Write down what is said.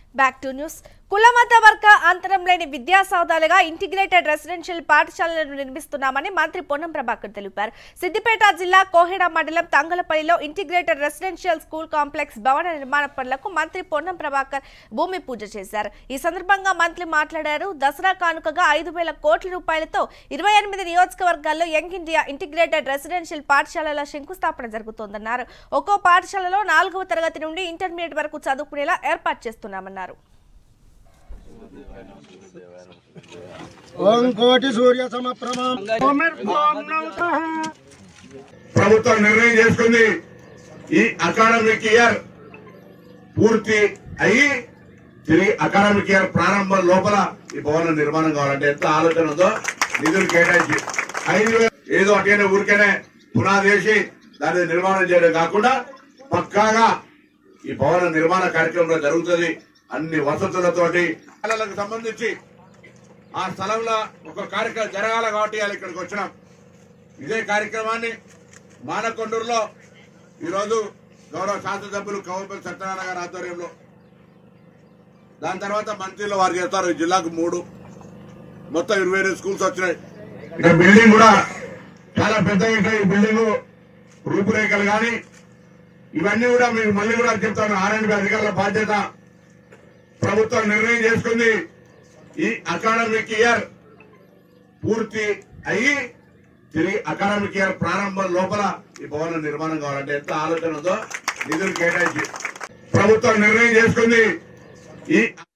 back to news కులమత వర్గ అంతరం లేని విద్యా సౌదాలుగా ఇంటిగ్రేటెడ్ రెసిడెన్షియల్ పాఠశాలలను నిర్మిస్తున్నామని మంత్రి పొన్నం ప్రభాకర్ తెలిపారు సిద్దిపేట జిల్లా కోహెడ మండలం తంగలపల్లిలో ఇంటిగ్రేటెడ్ రెసిడెన్షియల్ స్కూల్ కాంప్లెక్స్ భవన నిర్మాణ పనులకు మంత్రి పొన్నం ప్రభాకర్ భూమి పూజ చేశారు ఈ సందర్భంగా మంత్రి మాట్లాడారు దసరా కానుకగా ఐదు వేల కోట్ల రూపాయలతో ఇరవై ఎనిమిది నియోజకవర్గాల్లో యంగ్ ఇండియా ఇంటిగ్రేటెడ్ రెసిడెన్షియల్ పాఠశాలల శంకుస్థాపన జరుగుతోందన్నారు ఒక్కో పాఠశాలలో నాలుగవ తరగతి నుండి ఇంటర్మీడియట్ వరకు చదువుకునేలా ఏర్పాటు చేస్తున్నామన్నారు ఓం కోటి సూర్య సమప్రభం ప్రభుత్వం నిర్ణయం చేసుకుంది ఈ అకాడమిక్ ఇయర్ పూర్తి అయ్యి తిరిగి అకాడమిక్ ఇయర్ ప్రారంభం లోపల ఈ భవన నిర్మాణం కావాలంటే ఎంత ఆలోచన ఉందో నిధులు కేటాయించి ఐదు వేలు ఏదో అటైనా ఊరికేనే పునాది వేసి దాన్ని నిర్మాణం చేయడం కాకుండా పక్కాగా ఈ భవన నిర్మాణ కార్యక్రమంలో జరుగుతుంది అన్ని వసతులతోటి పిల్లలకు సంబంధించి ఆ స్థలంలో ఒక కార్యక్రమం జరగాల కాబట్టి ఇవాళ ఇక్కడికి వచ్చినాం ఇదే కార్యక్రమాన్ని మానకొండూరులో ఈరోజు గౌరవ శాసనసభ్యులు కౌపల్లి సత్యనారాయణ గారి ఆధ్వర్యంలో దాని తర్వాత మంత్రిలో వారు చేస్తారు ఈ జిల్లాకు మూడు మొత్తం ఇరవై ఎనిమిది స్కూల్స్ వచ్చినాయి ఇక బిల్డింగ్ కూడా చాలా పెద్దగా ఉంటాయి ఈ బిల్డింగ్ రూపురేఖలు కానీ ఇవన్నీ కూడా మీకు మళ్ళీ కూడా చెప్తాను ఆర్ఎండ్బి అధికారుల బాధ్యత ప్రభుత్వం నిర్ణయం చేసుకుంది ఈ అకాడమిక్ ఇయర్ పూర్తి అయ్యి తిరిగి అకాడమిక్ ఇయర్ ప్రారంభం లోపల ఈ భవన నిర్మాణం కావాలంటే ఎంత ఆలోచన ఉందో నిధులు కేటాయించి ప్రభుత్వం నిర్ణయం చేసుకుంది ఈ